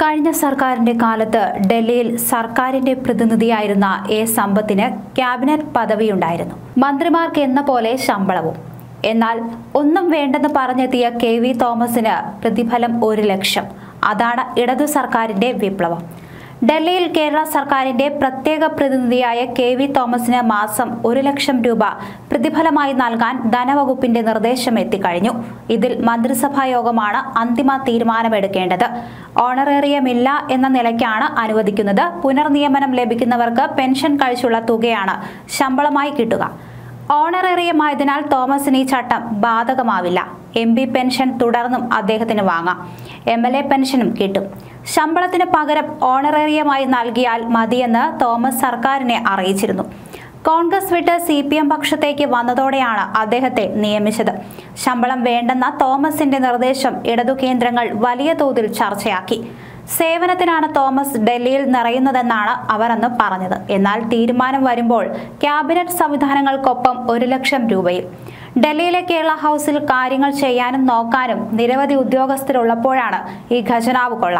കഴിഞ്ഞ സർക്കാരിന്റെ കാലത്ത് ഡൽഹിയിൽ സർക്കാരിന്റെ പ്രതിനിധിയായിരുന്ന എ സമ്പത്തിന് ക്യാബിനറ്റ് പദവിയുണ്ടായിരുന്നു മന്ത്രിമാർക്ക് എന്ന പോലെ ശമ്പളവും എന്നാൽ ഒന്നും വേണ്ടെന്ന് പറഞ്ഞെത്തിയ കെ വി തോമസിന് പ്രതിഫലം ഒരു ലക്ഷം അതാണ് ഇടതു സർക്കാരിന്റെ വിപ്ലവം ഡൽഹിയിൽ കേരള സർക്കാരിന്റെ പ്രത്യേക പ്രതിനിധിയായ കെ വി തോമസിന് മാസം ഒരു ലക്ഷം രൂപ പ്രതിഫലമായി നൽകാൻ ധനവകുപ്പിന്റെ നിർദ്ദേശം എത്തിക്കഴിഞ്ഞു ഇതിൽ മന്ത്രിസഭാ യോഗമാണ് അന്തിമ തീരുമാനമെടുക്കേണ്ടത് ഓണറേറിയമില്ല എന്ന നിലയ്ക്കാണ് അനുവദിക്കുന്നത് പുനർനിയമനം ലഭിക്കുന്നവർക്ക് പെൻഷൻ കഴിച്ചുള്ള തുകയാണ് ശമ്പളമായി കിട്ടുക ഓണറേറിയമായതിനാൽ തോമസിന് ഈ ചട്ടം ബാധകമാവില്ല എം പി പെൻഷൻ തുടർന്നും അദ്ദേഹത്തിന് വാങ്ങാം എം എൽ എ പെൻഷനും കിട്ടും ശമ്പളത്തിന് പകരം ഓണറേറിയമായി നൽകിയാൽ മതിയെന്ന് തോമസ് സർക്കാരിനെ അറിയിച്ചിരുന്നു കോൺഗ്രസ് വിട്ട് സി പി എം പക്ഷത്തേക്ക് വന്നതോടെയാണ് അദ്ദേഹത്തെ നിയമിച്ചത് ശമ്പളം വേണ്ടെന്ന തോമസിന്റെ നിർദ്ദേശം ഇടതു കേന്ദ്രങ്ങൾ വലിയ തോതിൽ ചർച്ചയാക്കി സേവനത്തിനാണ് തോമസ് ഡൽഹിയിൽ നിറയുന്നതെന്നാണ് അവർ അന്ന് പറഞ്ഞത് എന്നാൽ തീരുമാനം വരുമ്പോൾ ക്യാബിനറ്റ് സംവിധാനങ്ങൾക്കൊപ്പം ഒരു ലക്ഷം രൂപയും ഡൽഹിയിലെ കേരള ഹൗസിൽ കാര്യങ്ങൾ ചെയ്യാനും നോക്കാനും നിരവധി ഉദ്യോഗസ്ഥരുള്ളപ്പോഴാണ് ഈ ഖജനാവ് കൊള്ള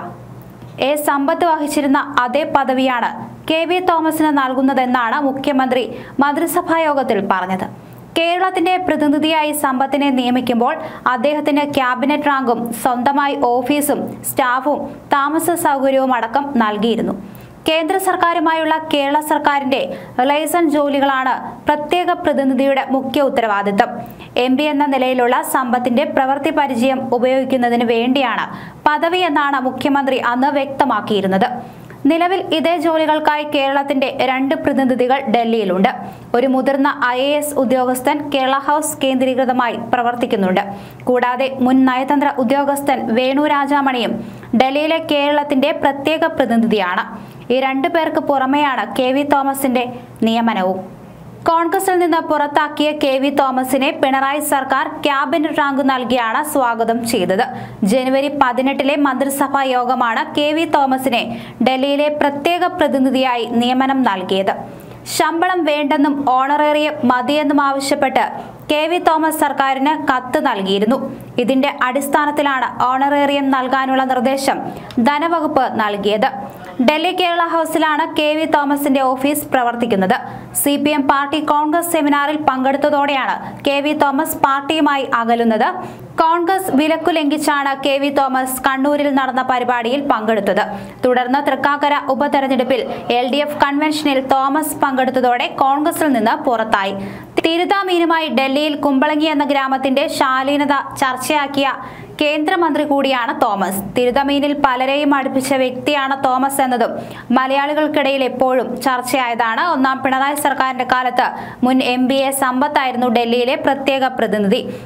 എ സമ്പത്ത് വഹിച്ചിരുന്ന അതേ പദവിയാണ് കെ വി തോമസിന് നൽകുന്നതെന്നാണ് മുഖ്യമന്ത്രി മന്ത്രിസഭാ യോഗത്തിൽ പറഞ്ഞത് കേരളത്തിന്റെ പ്രതിനിധിയായി സമ്പത്തിനെ നിയമിക്കുമ്പോൾ അദ്ദേഹത്തിന് ക്യാബിനറ്റ് റാങ്കും സ്വന്തമായി ഓഫീസും സ്റ്റാഫും താമസ സൗകര്യവും അടക്കം നൽകിയിരുന്നു കേന്ദ്ര സർക്കാരുമായുള്ള കേരള സർക്കാരിന്റെ ലൈസൻസ് ജോലികളാണ് പ്രത്യേക പ്രതിനിധിയുടെ മുഖ്യ ഉത്തരവാദിത്തം എം പി എന്ന നിലയിലുള്ള സമ്പത്തിന്റെ പ്രവൃത്തി പരിചയം ഉപയോഗിക്കുന്നതിന് വേണ്ടിയാണ് പദവി എന്നാണ് മുഖ്യമന്ത്രി അന്ന് വ്യക്തമാക്കിയിരുന്നത് നിലവിൽ ഇതേ ജോലികൾക്കായി കേരളത്തിന്റെ രണ്ട് പ്രതിനിധികൾ ഡൽഹിയിലുണ്ട് ഒരു മുതിർന്ന ഐ എ എസ് ഉദ്യോഗസ്ഥൻ കേരള ഹൗസ് കേന്ദ്രീകൃതമായി പ്രവർത്തിക്കുന്നുണ്ട് കൂടാതെ മുൻ നയതന്ത്ര ഉദ്യോഗസ്ഥൻ വേണു രാജാമണിയും ഡൽഹിയിലെ കേരളത്തിന്റെ പ്രത്യേക പ്രതിനിധിയാണ് ഈ രണ്ടു പേർക്ക് പുറമെയാണ് കെ വി തോമസിന്റെ നിയമനവും കോൺഗ്രസിൽ നിന്ന് പുറത്താക്കിയ കെ വി തോമസിനെ പിണറായി സർക്കാർ ക്യാബിനറ്റ് റാങ്ക് നൽകിയാണ് സ്വാഗതം ചെയ്തത് ജനുവരി പതിനെട്ടിലെ മന്ത്രിസഭാ യോഗമാണ് കെ വി തോമസിനെ ഡൽഹിയിലെ പ്രത്യേക പ്രതിനിധിയായി നിയമനം നൽകിയത് ശമ്പളം വേണ്ടെന്നും ഓണറേറിയം മതിയെന്നും ആവശ്യപ്പെട്ട് കെ വി തോമസ് സർക്കാരിന് കത്ത് നൽകിയിരുന്നു ഇതിന്റെ അടിസ്ഥാനത്തിലാണ് ഓണറേറിയം നൽകാനുള്ള നിർദ്ദേശം ധനവകുപ്പ് നൽകിയത് ഡൽഹി കേരള ഹൗസിലാണ് കെ വി തോമസിന്റെ ഓഫീസ് പ്രവർത്തിക്കുന്നത് C P M party Congress സെമിനാറിൽ പങ്കെടുത്തതോടെയാണ് കെ വി തോമസ് പാർട്ടിയുമായി അകലുന്നത് കോൺഗ്രസ് വിലക്കു ലംഘിച്ചാണ് കെ വി തോമസ് കണ്ണൂരിൽ നടന്ന പരിപാടിയിൽ പങ്കെടുത്തത് തുടർന്ന് തൃക്കാക്കര ഉപതെരഞ്ഞെടുപ്പിൽ എൽ ഡി എഫ് കൺവെൻഷനിൽ തോമസ് പങ്കെടുത്തതോടെ കോൺഗ്രസിൽ നിന്ന് പുറത്തായി തിരുതാമീനുമായി ഡൽഹിയിൽ കുമ്പളങ്ങി എന്ന ഗ്രാമത്തിന്റെ ശാലീനത ചർച്ചയാക്കിയ കേന്ദ്രമന്ത്രി കൂടിയാണ് തോമസ് തിരുതമീനിൽ പലരെയും അടുപ്പിച്ച വ്യക്തിയാണ് തോമസ് എന്നതും മലയാളികൾക്കിടയിൽ എപ്പോഴും ചർച്ചയായതാണ് ഒന്നാം പിണറായി സർക്കാരിന്റെ കാലത്ത് മുൻ എം ബി എ സമ്പത്തായിരുന്നു ഡൽഹിയിലെ പ്രത്യേക പ്രതിനിധി